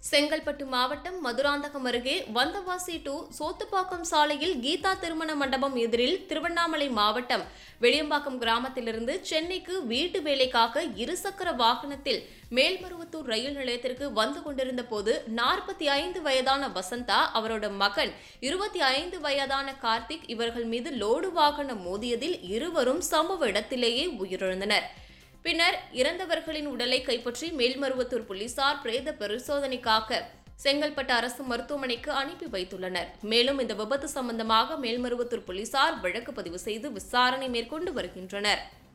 செங்கல்பட்டு மாவட்டம் மதுராந்தகம் அருகே வந்தவாசி டு சோத்துப்பாக்கம் சாலையில் கீதா திருமண மண்டபம் எதிரில் திருவண்ணாமலை மாவட்டம் வெளியம்பாக்கம் கிராமத்திலிருந்து சென்னைக்கு வீட்டு வேலைக்காக இருசக்கர வாகனத்தில் மேல்மருவத்தூர் ரயில் நிலையத்திற்கு வந்து கொண்டிருந்த போது நாற்பத்தி ஐந்து வயதான வசந்தா அவரோட மகன் இருபத்தி ஐந்து வயதான கார்த்திக் இவர்கள் மீது லோடு வாகனம் மோதியதில் இருவரும் சம்பவ இடத்திலேயே உயிரிழந்தனர் பின்னர் இறந்தவர்களின் உடலை கைப்பற்றி மேல்மருவத்தூர் போலீசார் பிரேத பரிசோதனைக்காக செங்கல்பட்டு அரசு மருத்துவமனைக்கு அனுப்பி வைத்துள்ளனர் மேலும் இந்த விபத்து சம்பந்தமாக மேல்மருவத்தூர் போலீசார் வழக்கு பதிவு செய்து விசாரணை மேற்கொண்டு வருகின்றனர்